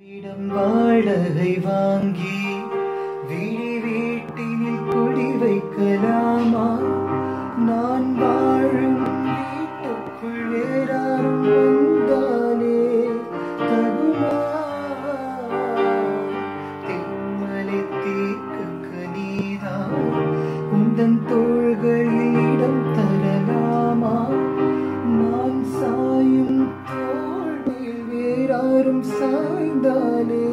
இடம் வாடகை வாங்கி விழி வீட்டினில் குடி வைக்கலாமா நான் வாழும் வீட்டுக்குள் வேறாரும் வந்தாலே தகுமா தென்மலை தீர்க்க நீதான் உந்தன் தோள்களில் இடம் தரலாமா நான் சாயும் தோள்களில் வேறாரும் சாய்ந்தாலே